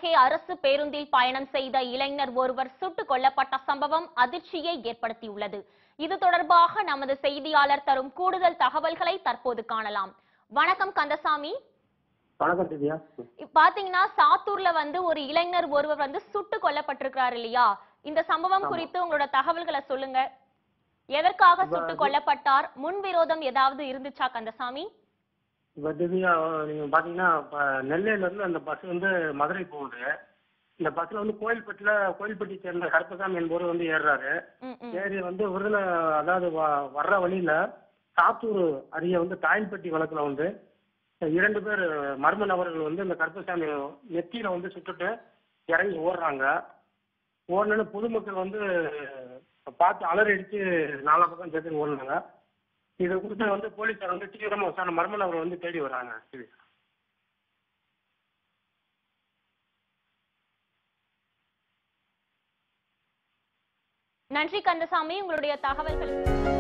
அருகே அரசு பேருந்தில் பயணம் செய்த இளைஞர் ஒருவர் சுட்டுக் கொல்லப்பட்ட சம்பவம் அதிர்ச்சியை ஏற்படுத்தியுள்ளது இது தொடர்பாக நமது செய்தியாளர் தரும் கூடுதல் தகவல்களை தற்போது காணலாம் வணக்கம் கந்தசாமி வணக்கம் திவ்யா இப்ப பாத்தீங்கன்னா சாத்தூர்ல வந்து ஒரு இளைஞர் ஒருவர் வந்து சுட்டு கொல்லப்பட்டிருக்கிறார் இல்லையா இந்த சம்பவம் ஆமா. குறித்து உங்களோட தகவல்களை சொல்லுங்க எதற்காக இப்ப சுட்டுக் அது- கொல்லப்பட்டார் முன்விரோதம் ஏதாவது இருந்துச்சா கந்தசாமி இப்போ திவ்யா நீங்க பாத்தீங்கன்னா இப்போ நெல்லையில இருந்து அந்த பஸ் வந்து மதுரை போகுது இந்த பஸ்ல வந்து கோயில்பட்டில கோயில்பட்டி சேர்ந்த கருப்பசாமி என்பவர் வந்து ஏறுறாரு ம், ம். ஏறி வந்து விருதுல அதாவது வ- வர்ற வழியில சாத்தூர் அருகே வந்து தாயல்பட்டி வழக்குல வந்து இரண்டு பேர் மர்ம நபர்கள் வந்து இந்த கருப்பசாமி நெத்தியில வந்து சுட்டுட்டு இறங்கி ஓடுறாங்க ஓடனு பொதுமக்கள் வந்து பார்த்து அலறி அடிச்சு நாலா பக்கம் சேர்த்து ஓடுனாங்க இதை குறித்து வந்து போலீசார் வந்து தீவிரமா விசாரணை மர்ம நபரை வந்து தேடி வராங்க இது நன்றி கந்தசாமி உங்களுடைய தகவல்களுக்கு